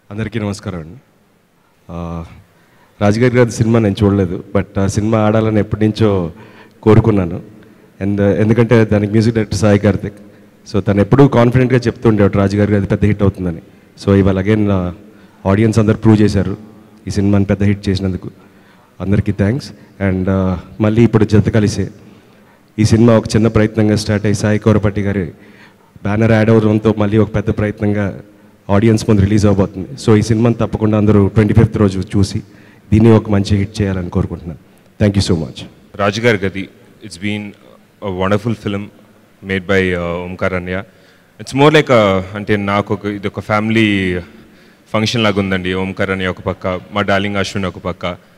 అందరికీ నమస్కారం అండి ఆ, రాజుగారి గారి సినిమా నేను చూడలేదు బట్ ఆ సినిమా ఆడాలని ఎప్పటి నుంచో కోరుకున్నాను అండ్ ఎందుకంటే దానికి music director Sai Karthik so తను ఎప్పుడూ కాన్ఫిడెంట్గా చెప్తుండేవాడు రాజుగారి గారి పెద్ద హిట్ అవుతుందని సో ఇవాళ అగైన్ ఆడియన్స్ అందరు ప్రూవ్ చేశారు ఈ సినిమాని పెద్ద హిట్ చేసినందుకు అందరికీ థ్యాంక్స్ అండ్ మళ్ళీ ఇప్పుడు జత కలిసే ఈ సినిమా ఒక చిన్న ప్రయత్నంగా స్టార్ట్ అయ్యి సాయి కోరపట్టి గారి బ్యానర్ యాడ్ అవడంతో మళ్ళీ ఒక పెద్ద ప్రయత్నంగా ఆడియన్స్ ముందు రిలీజ్ అవబోతుంది సో ఈ సినిమాని తప్పకుండా అందరూ ట్వంటీ ఫిఫ్త్ రోజు చూసి దీన్ని ఒక మంచి హిట్ చేయాలని కోరుకుంటున్నాను thank you so much Rajugari Gadhi it's been wonderful film made by Ohmkar అన్య ఇట్స్ మోర్ లైక్ అంటే నాకు ఒక ఇది ఒక ఫ్యామిలీ ఫంక్షన్ లాగా ఉందండి ఓంకార్ అన్య ఒక పక్క మా డార్లింగ్ అశ్విన్ ఒక పక్క